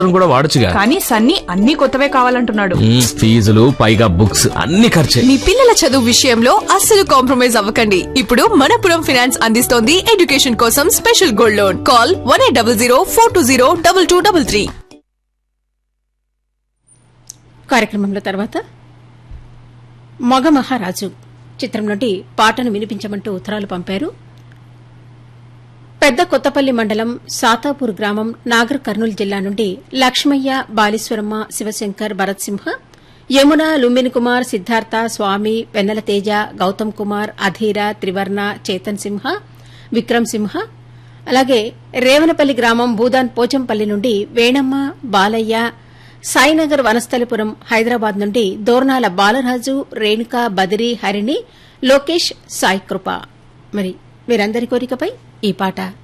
కూడా వాడొచ్చుగా కానీ సన్నీ అన్ని కొత్తవే కావాలంటున్నాడు మ్మ్, ఫీజులు పైగా బుక్స్ అన్ని ఖర్చే మీ పిల్లల చదువు విషయంలో అస్సలు కాంప్రమైజ్ అవ్వకండి ఇప్పుడు మనపురం ఫినాన్స్ అందిస్తోంది ఎడ్యుకేషన్ కోసం special gold loan call one eight double zero four two zero double two double three కార్యక్రమంలో తర్వాత మగ మహారాజు చిత్రం నుండి పాటను వినిపించమంటూ ఉత్తరాలు పంపారు పెద్ద కొత్తపల్లి మండలం సాతాపూర్ గ్రామం నాగర్ కర్నూలు జిల్లా నుండి లక్ష్మయ్య బాలీశ్వరమ్మ శివశంకర్ భరత్ సింహ యమున లుంబిని కుమార్ సిద్ధార్థ స్వామి వెన్నెల తేజ గౌతమ్ కుమార్ అధీర త్రివర్ణ చేతన్ సింహ విక్రమ్ సింహ అలాగే రేవనపల్లి గ్రామం భూదాన్ పోచంపల్లి నుండి వేణమ్మ బాలయ్య సాయినగర్ వనస్థలిపురం హైదరాబాద్ నుండి దోర్నాల బాలరాజు రేణుక బదిరి హరిణి లోకేష్ సాయి కృప మరి వీరందరి కోరికపై ఈ పాట